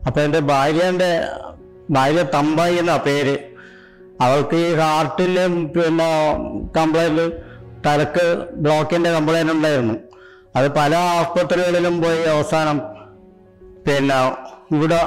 അപ്പം എൻ്റെ ഭാര്യൻ്റെ ഭാര്യ തമ്പായി എന്നാ പേര് അവൾക്ക് ഈ ഹാർട്ടിൻ്റെ പിന്നെ കംപ്ലൈൻറ്റ് തലക്ക് ബ്ലോക്കിൻ്റെ കംപ്ലൈൻറ്റ് ഉണ്ടായിരുന്നു അത് പല ആസ്പത്രികളിലും പോയി അവസാനം പിന്നെ ഇവിടെ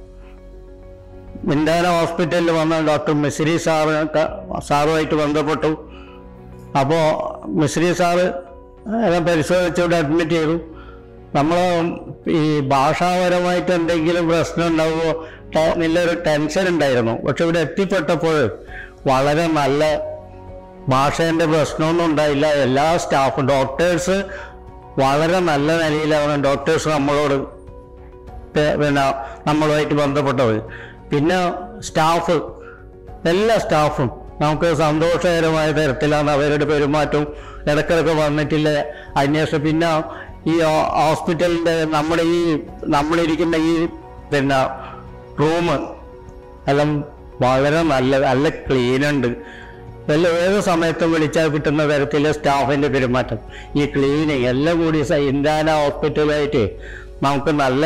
മിണ്ടാന ഹോസ്പിറ്റലിൽ വന്ന ഡോക്ടർ മിശ്രി സാറ് സാറുമായിട്ട് ബന്ധപ്പെട്ടു അപ്പോൾ മിശ്രി സാറ് എല്ലാം പരിശോധിച്ചിവിടെ അഡ്മിറ്റ് ചെയ്തു നമ്മൾ ഈ ഭാഷാപരമായിട്ട് എന്തെങ്കിലും പ്രശ്നം ഉണ്ടാവുമോ ടെ- നല്ലൊരു ടെൻഷൻ ഉണ്ടായിരുന്നു പക്ഷെ ഇവിടെ എത്തിപ്പെട്ടപ്പോൾ വളരെ നല്ല ഭാഷേൻ്റെ പ്രശ്നമൊന്നും ഉണ്ടായില്ല എല്ലാ സ്റ്റാഫും ഡോക്ടേഴ്സ് വളരെ നല്ല നിലയിലാണ് ഡോക്ടേഴ്സ് നമ്മളോട് പേ- പിന്നെ നമ്മളുമായിട്ട് ബന്ധപ്പെട്ടത് പിന്നെ സ്റ്റാഫ് എല്ലാ സ്റ്റാഫും നമുക്ക് സന്തോഷകരമായ തരത്തിലാണ് അവരുടെ പെരുമാറ്റവും ഇടയ്ക്കിടയ്ക്ക് വന്നിട്ടില്ല അതിനുശേഷം പിന്നെ ഈ ഹോ- ഹോസ്പിറ്റലിൻ്റെ നമ്മുടെ ഈ നമ്മളിരിക്കുന്ന ഈ പിന്നെ റൂം എല്ലാം വളരെ നല്ല നല്ല ക്ലീൻ ഉണ്ട് എല്ലാം ഏത് സമയത്തും വിളിച്ചാൽ കിട്ടുന്ന തരത്തിലെ സ്റ്റാഫിൻ്റെ പെരുമാറ്റം ഈ ക്ലീനിങ് എല്ലാം കൂടി സ- ഇന്ത്യാന ഹോസ്പിറ്റലായിട്ട് നമുക്ക് നല്ല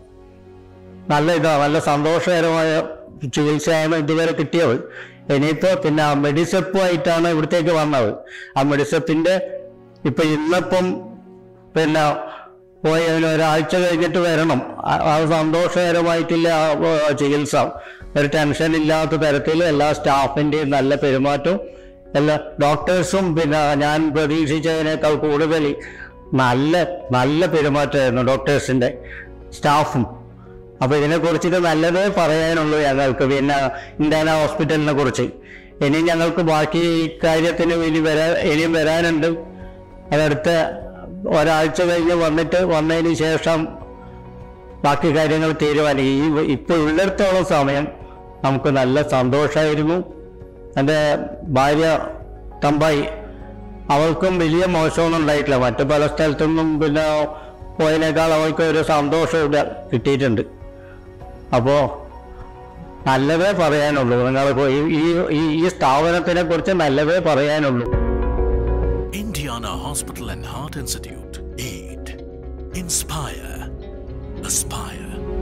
നല്ല ഇതാ നല്ല സന്തോഷകരമായ ചികിത്സയാണ് ഇതുവരെ കിട്ടിയത് ഇനിയിപ്പോൾ പിന്നെ ആ മെഡിസെപ്പുമായിട്ടാണ് ഇവിടത്തേക്ക് വന്നത് ആ മെഡിസെപ്പിൻ്റെ ഇപ്പം ഇന്നിപ്പം പിന്നെ പോയി അതിന് ഒരാഴ്ച കഴിഞ്ഞിട്ട് വരണം ആ- ആ സന്തോഷകരമായിട്ടില്ല ആ, ആ ചികിത്സ ഒരു ടെൻഷൻ ഇല്ലാത്ത തരത്തിൽ എല്ലാ സ്റ്റാഫിൻ്റെയും നല്ല പെരുമാറ്റവും എല്ലാ ഡോക്ടേഴ്സും പിന്നെ ഞാൻ പ്രതീക്ഷിച്ചതിനേക്കാൾ കൂടുതൽ നല്ല നല്ല പെരുമാറ്റമായിരുന്നു ഡോക്ടേഴ്സിൻ്റെ സ്റ്റാഫും അപ്പോൾ ഇതിനെക്കുറിച്ചിട്ട് നല്ലതേ പറയാനുള്ളൂ ഞങ്ങൾക്ക് പിന്നെ ഇന്ത്യാന ഹോസ്പിറ്റലിനെ കുറിച്ച് ഇനി ഞങ്ങൾക്ക് ബാക്കി കാര്യത്തിന് ഇനി വരാ ഇനിയും വരാനുണ്ട് അതടുത്ത ഒരാഴ്ച കഴിഞ്ഞ് വന്നിട്ട് വന്നതിന് ശേഷം ബാക്കി കാര്യങ്ങൾ തീരുമാനിക്കും ഈ ഇപ്പോൾ ഉള്ളിടത്തോളം സമയം നമുക്ക് നല്ല സന്തോഷമായിരുന്നു എൻ്റെ ഭാര്യ തമ്പായി അവൾക്കും വലിയ മോശമൊന്നും ഉണ്ടായിട്ടില്ല മറ്റു പല സ്ഥലത്തൊന്നും പിന്നെ പോയതിനേക്കാൾ അവൾക്ക് ഒരു സന്തോഷം ഇവിടെ കിട്ടിയിട്ടുണ്ട് അപ്പോൾ നല്ലതേ പറയാനുള്ളൂ നിങ്ങൾക്ക് ഈ ഈ- ഈ ഈ സ്ഥാപനത്തിനെ കുറിച്ച് നല്ലതേ പറയാനുള്ളൂ Indiana Hospital and Heart Institute. Aid. Inspire. Aspire.